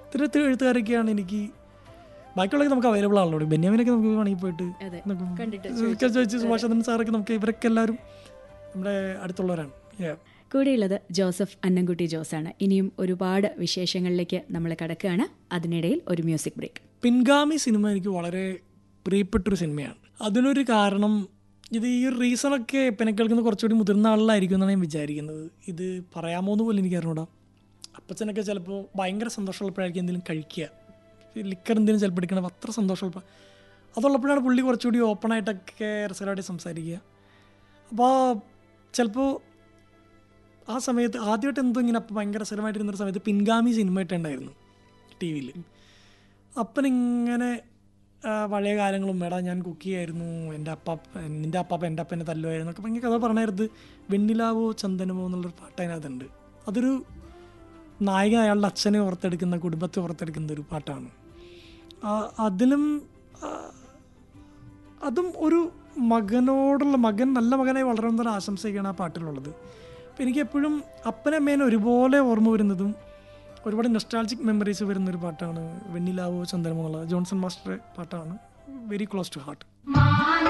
ഇത്തരത്തിൽ എഴുത്തുകാരൊക്കെയാണ് എനിക്ക് ബാക്കിയുള്ളതൊക്കെ നമുക്ക് അവൈലബിൾ ആണല്ലോ ബെന്യാമിനൊക്കെ നമുക്ക് വേണമെങ്കിൽ പോയിട്ട് അതെ നമുക്ക് കണ്ടിട്ട് ഒക്കെ ചോദിച്ച് സുഭാഷ് ചന്ദ്രൻ സാറൊക്കെ നമുക്ക് ഇവരൊക്കെ എല്ലാവരും നമ്മുടെ അടുത്തുള്ളവരാണ് Yeah. കൂടെയുള്ളത് ജോസഫ് അന്നംകുട്ടി ജോസാണ് ഇനിയും ഒരുപാട് വിശേഷങ്ങളിലേക്ക് നമ്മൾ കടക്കുകയാണ് അതിനിടയിൽ ഒരു മ്യൂസിക് ബ്രേക്ക് പിൻഗാമി സിനിമ എനിക്ക് വളരെ പ്രിയപ്പെട്ടൊരു സിനിമയാണ് അതിനൊരു കാരണം ഇത് ഈ ഒരു റീസണൊക്കെ എന്നെ കേൾക്കുന്ന കുറച്ചുകൂടി മുതിർന്ന ആളിലായിരിക്കും എന്നാണ് ഞാൻ വിചാരിക്കുന്നത് ഇത് പറയാമോ എന്ന് പോലും എനിക്ക് അറിഞ്ഞൂടാ അപ്പച്ചനൊക്കെ ചിലപ്പോൾ ഭയങ്കര സന്തോഷമുള്ളപ്പോഴായിരിക്കും എന്തെങ്കിലും കഴിക്കുക ലിക്കർ എന്തെങ്കിലും ചിലപ്പോൾ എടുക്കണം അത്ര സന്തോഷമുള്ള അതുള്ളപ്പോഴാണ് പുള്ളി കുറച്ചുകൂടി ഓപ്പണായിട്ടൊക്കെ രസകരമായിട്ട് സംസാരിക്കുക അപ്പോൾ ചിലപ്പോൾ ആ സമയത്ത് ആദ്യമായിട്ട് എന്തോ ഇങ്ങനെ അപ്പം ഭയങ്കര രസകരമായിട്ടിരുന്നൊരു സമയത്ത് പിൻഗാമി സിനിമ ഇട്ടുണ്ടായിരുന്നു ടി വിയിൽ അപ്പനിങ്ങനെ ആ, പഴയ കാലങ്ങളും എടാ ഞാൻ കുക്ക് ചെയ്യായിരുന്നു എൻ്റെ അപ്പാപ്പ നിൻ്റെ അപ്പാപ്പ എൻ്റെ അപ്പനെ തല്ലുമായിരുന്നു ഒക്കെ ഭയങ്കര കഥ പറഞ്ഞായിരുന്നു വെണ്ണിലാവോ ചന്ദനമോ എന്നുള്ളൊരു പാട്ട് അതിനകത്തുണ്ട് അതൊരു നായകൻ അയാളുടെ അച്ഛനെ ഓർത്തെടുക്കുന്ന കുടുംബത്തെ ഓർത്തെടുക്കുന്ന ഒരു പാട്ടാണ് ആ, അതിലും ആ, അതും ഒരു മകനോടുള്ള മകൻ നല്ല മകനായി വളരണമെന്നൊരു ആശംസയൊക്കെയാണ് ആ പാട്ടിലുള്ളത് അപ്പം എനിക്ക് എപ്പോഴും അപ്പനമ്മേനെ ഒരുപോലെ ഓർമ്മ വരുന്നതും ഒരുപാട് നെസ്റ്റാൾജിക് മെമ്മറീസ് വരുന്നൊരു പാട്ടാണ് വെണ്ണിലാവോ ചന്ദനമോ എന്നുള്ളത് ജോൺസൺ മാസ്റ്റർ പാട്ടാണ് വെരി ക്ലോസ് ടു ഹാർട്ട്